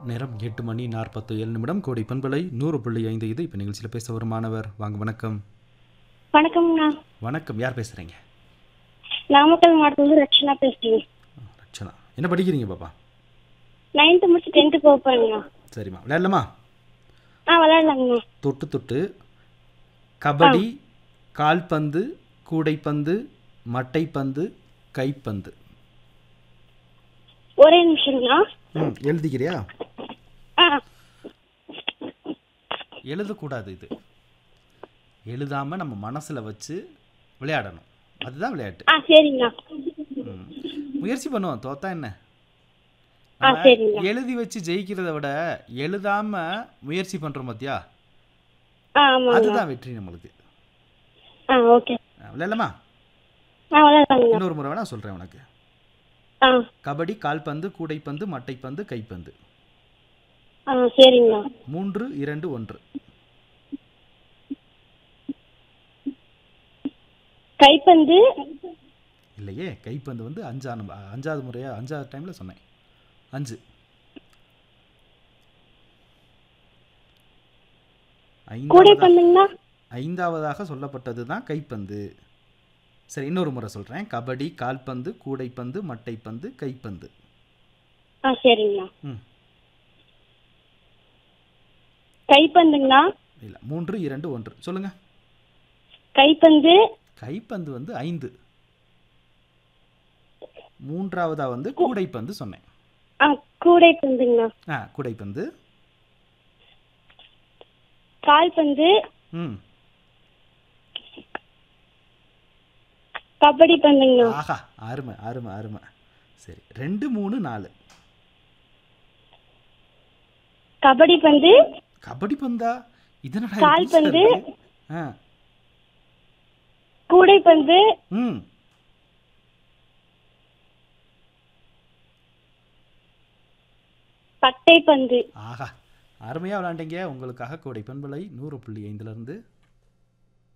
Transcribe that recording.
நேரம் எட்டு மணி நாற்பத்து ஏழு நிமிடம் கோடி பண்பலை நூறு புள்ளி ஐந்து இது இப்போ நிகழ்ச்சியில் பேச ஒரு மாணவர் வாங்க வணக்கம் வணக்கம்ண்ணா வணக்கம் யார் பேசுகிறீங்க நாமக்கல் மாவட்டத்துல ரட்சணா பேசுறேன் ரட்சனா என்ன படிக்கிறீங்க பாப்பா நைன்த்து முடிச்சு டென்த்து போக போறேங்கண்ணா சரிம்மா விளையாடலாமா ஆ விளையாடலாங்கண்ணா தொட்டு தொட்டு கபடி கால்பந்து கூடைப்பந்து மட்டைப்பந்து கைப்பந்து ஒரே நிமிஷம்ண்ணா ம் எழுதிக்கிறியா ஆ எழுதக்கூடாது இது எழுதாமல் நம்ம மனசில் வச்சு விளையாடணும் அதுதான் விளையாட்டு ஆ சரிங்கண்ணா ம். முயற்சி பண்ணுவோம் தோத்தா என்ன ஆ நம்ம சரிங்க எழுதி வச்சு ஜெயிக்கிறத விட எழுதாம முயற்சி பண்றோம் பாத்தியா ஆ ஆமாங்கண்ணா அதுதான் வெற்றி நம்மளுக்கு ஆ ஓகே அஹ் விளையாடலாமா ஆ விளையாடலாங்கண்ணா இன்னொரு முறை வேணா சொல்றேன் உனக்கு ஆ கபடி கால்பந்து கூடைப்பந்து மட்டைப்பந்து கைப்பந்து ஆ சரிங்கண்ணா மூன்று இரண்டு ஒன்று கைப்பந்து இல்லையே கைப்பந்து வந்து அஞ்சாம் நம்ப- அஞ்சாவது முறையா அஞ்சாவது டைம்ல சொன்னேன் அஞ்சு ஐந்தாவதா கூடைப்பந்துங்கண்ணா ஐந்தாவதாக சொல்லப்பட்டது தான் கைப்பந்து சரி இன்னொரு முறை சொல்கிறேன் கபடி கால்பந்து கூடைப்பந்து மட்டைப்பந்து கைப்பந்து ஆ சரிங்கண்ணா ம் கைப்பந்துங்கண்ணா இல்லை மூன்று இரண்டு ஒன்று சொல்லுங்க கைப்பந்து கைப்பந்து வந்து ஐந்து மூன்றாவதா வந்து கூடைப்பந்து சொன்னேன் ஆ கூடைப்பந்துங்கண்ணா ஆ கூடைப்பந்து கால்பந்து ம் கபடி பந்துங்கண்ணா ஆஹா அருமை அருமை அருமை சரி ரெண்டு மூணு நாலு கபடி பந்து கபடி பந்தா இதனடா கால்பந்து. ஆ கூடைப்பந்து ம் பட்டைப்பந்து ஆஹா அருமையாக விளாண்டீங்க உங்களுக்காக கோடை பண்பலை நூறு புள்ளி ஐந்துலேருந்து